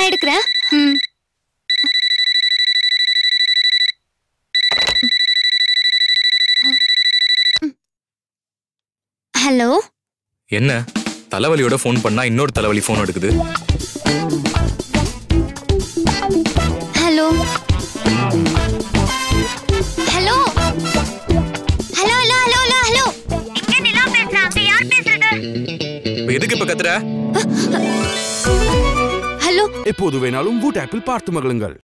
நான் எடுக்கிறேன் ம். ஹலோ என்ன தலைவலியோட ஃபோன் பண்ணா இன்னொரு தலைவலி ஃபோன் எடுக்குது hello hello hello hello hello hello hello இங்க நிலா பேசுறேன் அங்க யார் பேசுறது இப்ப எதுக்கு இப்ப கத்துற ஹலோ எப்போது வேணாலும் வூட் ஆப்பில் பார்த்து மகிழுங்கள்